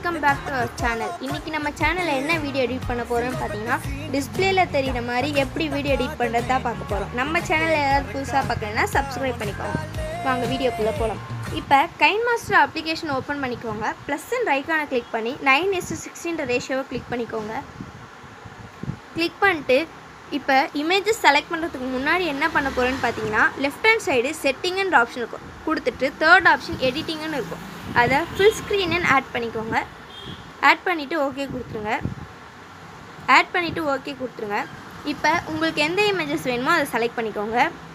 welcome back to our channel இன்றைக்கி நம்ம சேனலில் என்ன வீடியோ எடிட் பண்ண போகிறோம்னு பார்த்தீங்கன்னா டிஸ்பிளேல தெரிகிற மாதிரி எப்படி வீடியோ எடிட் பண்ணுறது தான் பார்க்க போகிறோம் நம்ம சேனலில் ஏதாவது புதுசாக பார்க்கலன்னா சப்ஸ்கிரைப் பண்ணிக்கோங்க வாங்க வீடியோக்குள்ளே போகலாம் இப்போ கைன் மாஸ்டர் அப்ளிகேஷன் ஓப்பன் பண்ணிக்கோங்க ப்ளஸ் அண்ட் ரைக்கான கிளிக் பண்ணி நைன் எஸ் சிக்ஸ்டின்ற ரேஷியோவை கிளிக் பண்ணிக்கோங்க கிளிக் பண்ணிட்டு இப்போ இமேஜஸ் செலக்ட் பண்ணுறதுக்கு முன்னாடி என்ன பண்ண போகிறேன்னு பார்த்தீங்கன்னா லெஃப்ட் ஹேண்ட் சைடு செட்டிங்குன்ற ஆப்ஷன் இருக்கும் கொடுத்துட்டு தேர்ட் ஆப்ஷன் எடிட்டிங்னு இருக்கும் அதை ஃபுல் ஸ்க்ரீனுன்னு ஆட் பண்ணிக்கோங்க ஆட் பண்ணிவிட்டு ஓகே கொடுத்துருங்க ஆட் பண்ணிவிட்டு ஓகே கொடுத்துருங்க இப்போ உங்களுக்கு எந்த இமேஜஸ் வேணுமோ அதை செலக்ட் பண்ணிக்கோங்க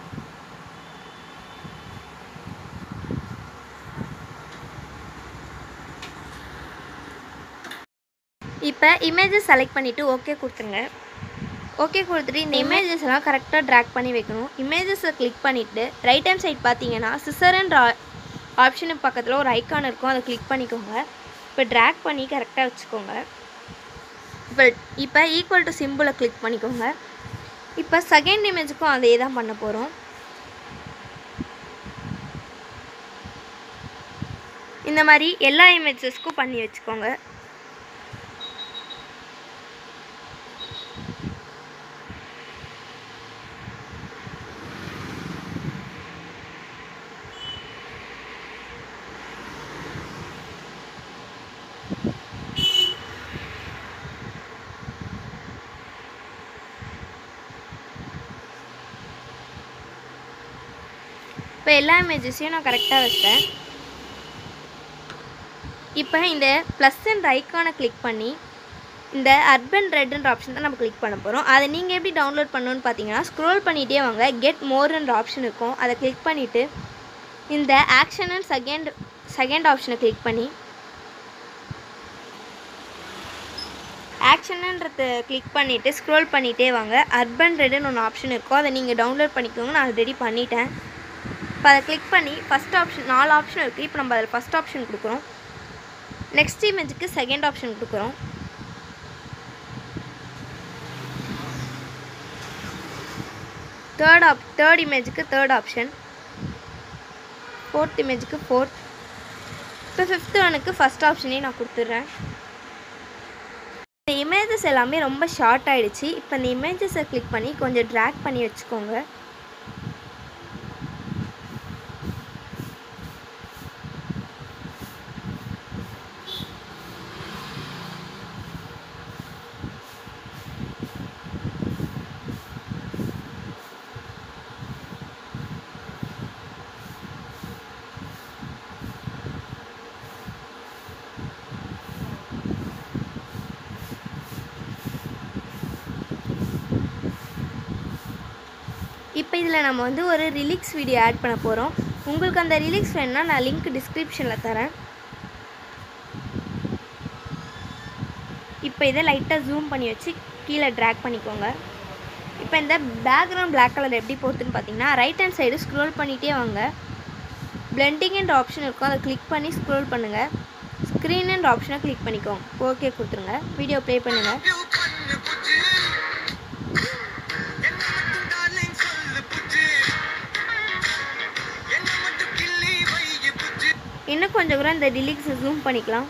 இப்போ இமேஜஸ் செலக்ட் பண்ணிவிட்டு ஓகே கொடுத்துருங்க ஓகே கொடுத்துட்டு இந்த இமேஜஸ் எல்லாம் கரெக்டாக ட்ராக் பண்ணி வைக்கணும் இமேஜஸை கிளிக் பண்ணிவிட்டு ரைட் ஹேண்ட் சைட் பார்த்தீங்கன்னா சிசரன்ற ஆப்ஷனுக்கு பக்கத்தில் ஒரு ஐக்கான் இருக்கும் அதை கிளிக் பண்ணிக்கோங்க இப்போ ட்ராக் பண்ணி கரெக்டாக வச்சுக்கோங்க இப்போ இப்போ ஈக்குவல் டு சிம்பிளை கிளிக் பண்ணிக்கோங்க இப்போ செகண்ட் இமேஜுக்கும் அதே தான் பண்ண போகிறோம் இந்த மாதிரி எல்லா இமேஜஸ்க்கும் பண்ணி வச்சுக்கோங்க இப்போ எல்லா இமேஜஸையும் நான் கரெக்டாக வச்சிட்டேன் இப்போ இந்த ப்ளஸ் அண்ட் ஐக்கானை கிளிக் பண்ணி இந்த அர்பன் ரெட்ன்ற ஆப்ஷன் தான் நம்ம கிளிக் பண்ண போகிறோம் அதை நீங்கள் எப்படி டவுன்லோட் பண்ணணும்னு பார்த்தீங்கன்னா ஸ்க்ரோல் பண்ணிகிட்டே வாங்க கெட் மோர்ன்ற ஆப்ஷன் இருக்கும் அதை கிளிக் பண்ணிவிட்டு இந்த ஆக்ஷன் அண்ட் செகண்ட் செகண்ட் ஆப்ஷனை கிளிக் பண்ணி ஆக்ஷனுன்றத கிளிக் பண்ணிவிட்டு ஸ்க்ரோல் பண்ணிகிட்டே வாங்க அர்பன் ரெட்டுன்னு ஒன்று ஆப்ஷன் இருக்கும் அதை நீங்கள் டவுன்லோட் பண்ணிக்கோங்க நான் ஆல்ரெடி பண்ணிட்டேன் இப்போ அதை கிளிக் பண்ணி ஃபஸ்ட் ஆப்ஷன் நாலு ஆப்ஷன் இருக்குது இப்போ நம்ம அதில் ஃபஸ்ட் ஆப்ஷன் கொடுக்குறோம் நெக்ஸ்ட் இமேஜுக்கு செகண்ட் ஆப்ஷன் கொடுக்குறோம் தேர்ட் ஆப் தேர்ட் இமேஜுக்கு தேர்ட் ஆப்ஷன் ஃபோர்த் இமேஜுக்கு ஃபோர்த் இப்போ ஃபிஃப்த் ஒனுக்கு ஃபஸ்ட் ஆப்ஷனே நான் கொடுத்துட்றேன் இந்த இமேஜஸ் எல்லாமே ரொம்ப ஷார்ட் ஆகிடுச்சு இப்போ இந்த இமேஜஸை கிளிக் பண்ணி கொஞ்சம் ட்ராக் பண்ணி வச்சுக்கோங்க இப்போ இதில் நம்ம வந்து ஒரு ரிலிக்ஸ் வீடியோ ஆட் பண்ண போகிறோம் உங்களுக்கு அந்த ரிலிக்ஸ் வேணும்னா நான் லிங்க் டிஸ்கிரிப்ஷனில் தரேன் இப்போ இதை லைட்டாக ஜூம் பண்ணி வச்சு கீழே ட்ராக் பண்ணிக்கோங்க இப்போ இந்த பேக்ரவுண்ட் பிளாக் கலர் எப்படி போகுதுன்னு பார்த்தீங்கன்னா ரைட் ஹேண்ட் சைடு ஸ்க்ரோல் பண்ணிகிட்டே வாங்க பிளெண்டிங்ன்ற ஆப்ஷன் இருக்கும் அதை கிளிக் பண்ணி ஸ்க்ரோல் பண்ணுங்கள் ஸ்க்ரீனுன்ற ஆப்ஷனை கிளிக் பண்ணிக்கோங்க ஓகே கொடுத்துருங்க வீடியோ ப்ளே பண்ணுங்கள் இன்னும் கொஞ்சம் கூட இந்த டிலிக்ஸை ஜூம் பண்ணிக்கலாம்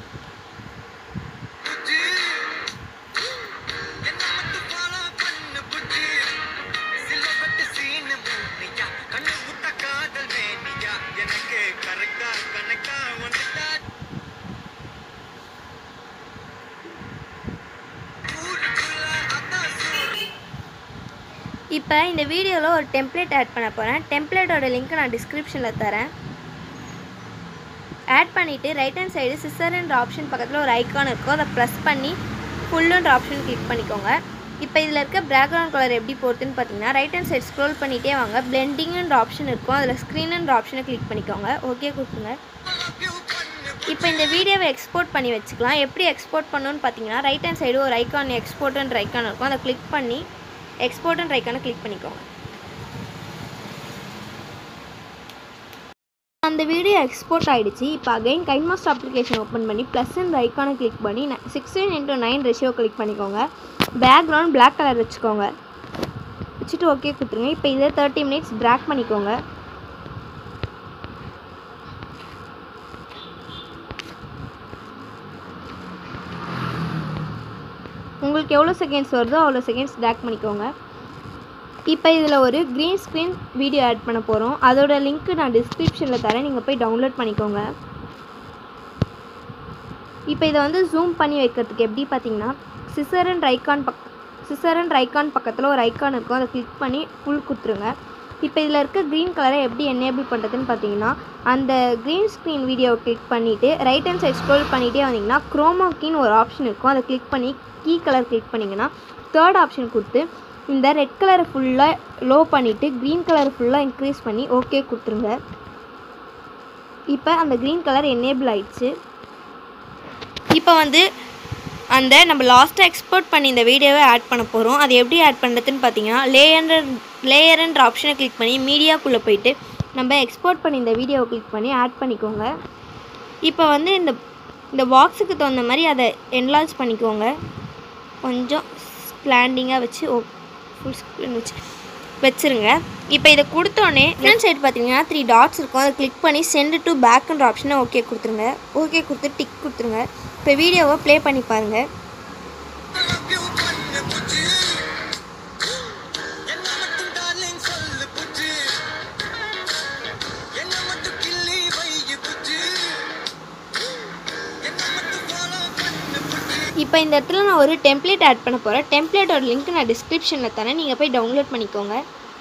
இப்போ இந்த வீடியோவில் ஒரு டெம்ப்ளேட் ஆட் பண்ண போகிறேன் டெம்ப்ளேட்டோட லிங்க் நான் டிஸ்கிரிப்ஷனில் தரேன் ஆட் பண்ணிவிட்டு ரைட் ஹேண்ட் சைடு சிசர்ன்ற ஆப்ஷன் பக்கத்தில் ஒரு ஐக்கான் இருக்கும் அதை ப்ரெஸ் பண்ணி ஃபுல்லுன்ற ஆப்ஷன் கிளிக் பண்ணிக்கோங்க இப்போ இதில் இருக்க பேக்ரவுண்ட் கலர் எப்படி போகுதுன்னு பார்த்தீங்கன்னா ரைட் ஹேண்ட் சைடு ஸ்க்ரோல் பண்ணிகிட்டே வாங்க பிளெண்டிங்குன்ற ஆப்ஷன் இருக்கும் அதில் ஸ்க்ரீனுன்ற ஆப்ஷனை கிளிக் பண்ணிக்கோங்க ஓகே கொடுத்துங்க இப்போ இந்த வீடியோவை எக்ஸ்போர்ட் பண்ணி வச்சுக்கலாம் எப்படி எக்ஸ்போர்ட் பண்ணணும்னு பார்த்தீங்கன்னா ரைட் ஹேண்ட் சைடு ஒரு ஐக்கான் எக்ஸ்போர்ட்டுன்ற ஐக்கான் இருக்கும் அதை கிளிக் பண்ணி எக்ஸ்போர்ட்டுன்ற ஐக்கானை கிளிக் பண்ணிக்கோங்க அந்த வீடியோ எக்ஸ்போர்ட் ஆகிடுச்சு இப்போ again KineMaster application open பண்ணி ப்ளஸ் இந்த ஐக்கானை கிளிக் பண்ணி sixteen into nine ratio click பண்ணிக்கோங்க பேக்ரவுண்ட் பிளாக் கலர் வச்சுக்கோங்க வச்சுட்டு ஓகே கொடுத்துருங்க இப்போ இதை தேர்ட்டி மினிட்ஸ் ட்ராக் பண்ணிக்கோங்க உங்களுக்கு எவ்வளோ செகண்ட்ஸ் வருதோ அவ்வளோ செகண்ட்ஸ் ட்ராக் பண்ணிக்கோங்க இப்போ இதில் ஒரு க்ரீன் ஸ்க்ரீன் வீடியோ ஆட் பண்ண போகிறோம் அதோட லிங்க்கு நான் டிஸ்கிரிப்ஷனில் தரேன் நீங்கள் போய் டவுன்லோட் பண்ணிக்கோங்க இப்போ இதை வந்து ஜூம் பண்ணி வைக்கிறதுக்கு எப்படி பார்த்தீங்கன்னா சிசர் அண்ட் ஐக்கான் பக் சிசர் அண்ட் ஐக்கான் பக்கத்தில் ஒரு ஐக்கான் இருக்கும் அதை கிளிக் பண்ணி ஃபுல் கொடுத்துருங்க இப்போ இதில் இருக்க க்ரீன் கலரை எப்படி எனேபிள் பண்ணுறதுன்னு பார்த்தீங்கன்னா அந்த க்ரீன் ஸ்க்ரீன் வீடியோவை கிளிக் பண்ணிவிட்டு ரைட் ஹேண்ட் சைட் ஸ்க்ரோல் பண்ணிகிட்டே வந்தீங்கன்னா குரோமா கீன்னு ஒரு ஆப்ஷன் இருக்கும் அதை கிளிக் பண்ணி கீ கலர் கிளிக் பண்ணிங்கன்னா தேர்ட் ஆப்ஷன் கொடுத்து இந்த ரெட் கலரை ஃபுல்லாக லோ பண்ணிவிட்டு க்ரீன் கலர் ஃபுல்லாக இன்க்ரீஸ் பண்ணி ஓகே கொடுத்துருங்க இப்போ அந்த க்ரீன் கலர் எனேபிள் ஆயிடுச்சு இப்போ வந்து அந்த நம்ம லாஸ்ட்டாக எக்ஸ்போர்ட் பண்ணி இந்த வீடியோவை ஆட் பண்ண போகிறோம் அது எப்படி ஆட் பண்ணுறதுன்னு பார்த்தீங்கன்னா லேயர் லேயர்ன்ற ஆப்ஷனை கிளிக் பண்ணி மீடியாக்குள்ளே போயிட்டு நம்ம எக்ஸ்போர்ட் பண்ணி இந்த வீடியோவை கிளிக் பண்ணி ஆட் பண்ணிக்கோங்க இப்போ வந்து இந்த இந்த பாக்ஸுக்கு தகுந்த மாதிரி அதை என்லார்ஜ் பண்ணிக்கோங்க கொஞ்சம் ஸ்லாண்டிங்காக வச்சு ஓ ஃபுல் ஸ்க்ரீன் வச்சு வச்சுருங்க இப்போ இதை கொடுத்தோன்னே லெஃப்ட் சைடு பார்த்தீங்கன்னா த்ரீ டாட்ஸ் இருக்கும் அதை கிளிக் பண்ணி சென்ட் டு பேக்குன்ற ஆப்ஷனை ஓகே கொடுத்துருங்க ஓகே கொடுத்து டிக் கொடுத்துருங்க இப்போ வீடியோவை ப்ளே பண்ணி பாருங்கள் என்ன மட்டும் டார்லிங் சொல்லு புஜ்ஜு என்ன மட்டும் கிள்ளி வையு புஜ்ஜு என்ன மட்டும் ஃபாலோ பண்ணு புஜ்ஜு இப்போ இந்த இடத்துல நான் ஒரு டெம்ப்ளேட் ஆட் பண்ண போகிறேன் டெம்ப்ளேட்டோட லிங்க் நான் டிஸ்கிரிப்ஷனில் தரேன் நீங்கள் போய் டவுன்லோட் பண்ணிக்கோங்க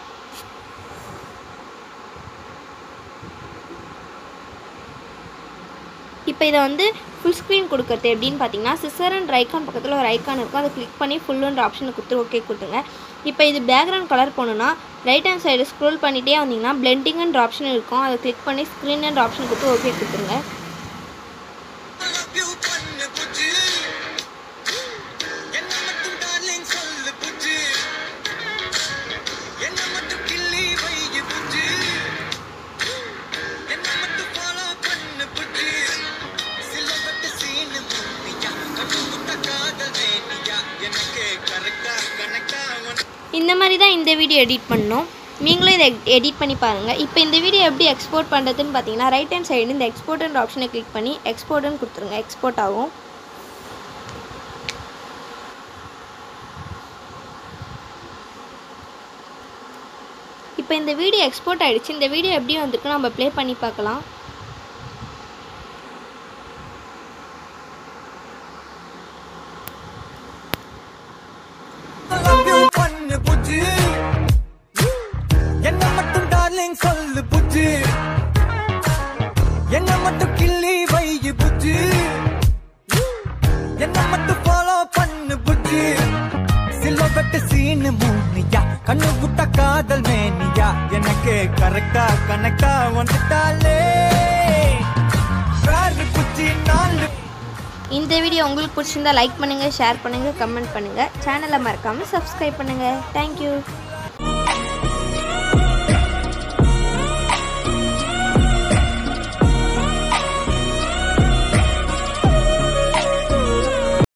இப்போ இதை வந்து ஃபுல் ஸ்க்ரீன் கொடுக்கறது எப்படின்னு பார்த்தீங்கன்னா சிசர் அண்ட் ஐக்கான் பக்கத்தில் ஒரு ஐக்கான் இருக்கும் அதை கிளிக் பண்ணி ஃபுல்லுன்ற ஆப்ஷனை கொடுத்து ஓகே கொடுத்துங்க இப்போ இது பேக்ரவுண்ட் கலர் போகணுன்னா ரைட் ஹேண்ட் சைடு ஸ்க்ரோல் பண்ணிகிட்டே வந்தீங்கன்னா பிளெண்டிங்ன்ற ஆப்ஷன் இருக்கும் அதை கிளிக் பண்ணி ஸ்க்ரீன்ன்ற ஆப்ஷன் கொடுத்து ஓகே கொடுத்துருங்க லவ் யூ பண்ணு புஜ்ஜு என்ன மட்டும் டார்லிங் சொல்லு புஜ்ஜு என்ன மட்டும் கிள்ளி வையு புஜ்ஜு என்ன மட்டும் ஃபாலோ பண்ணு புஜ்ஜு சிலவட்டு சீனு முன்னியா கண்ணு முட்ட காதல் வேணியா எனக்கு கரெக்டா கனெக்டா இந்த மாதிரி தான் இந்த வீடியோ எடிட் பண்ணோம் நீங்களும் இதை எடிட் பண்ணி பாருங்கள் இப்போ இந்த வீடியோ எப்படி எக்ஸ்போர்ட் பண்ணுறதுன்னு பார்த்தீங்கன்னா ரைட் ஹேண்ட் சைடு இந்த எக்ஸ்போர்ட்ன்ற ஆப்ஷனை கிளிக் பண்ணி எக்ஸ்போர்ட்னு கொடுத்துருங்க எக்ஸ்போர்ட் ஆகும் இப்போ இந்த வீடியோ எக்ஸ்போர்ட் ஆகிடுச்சு இந்த வீடியோ எப்படி வந்திருக்கு நம்ம ப்ளே பண்ணி பார்க்கலாம் love you பண்ணு புஜ்ஜு என்ன மட்டும் டார்லிங் சொல்லு புஜ்ஜு என்ன மட்டும் கிள்ளி வையு புஜ்ஜு என்ன மட்டும் ஃபாலோ பண்ணு புஜ்ஜு சிலவட்டு சீனு மூனியா கண்ணு விட்ட காதல் மேனியா எனக்கு கரெக்டா கனெக்டா வந்துட்டாலே வேறு புஜ்ஜி நாலு இந்த வீடியோ உங்களுக்கு பிடிச்சிருந்தா லைக் பண்ணுங்கள் ஷேர் பண்ணுங்கள் கமெண்ட் பண்ணுங்கள் சேனலை மறக்காமல் சப்ஸ்கிரைப் பண்ணுங்கள் தேங்க்யூ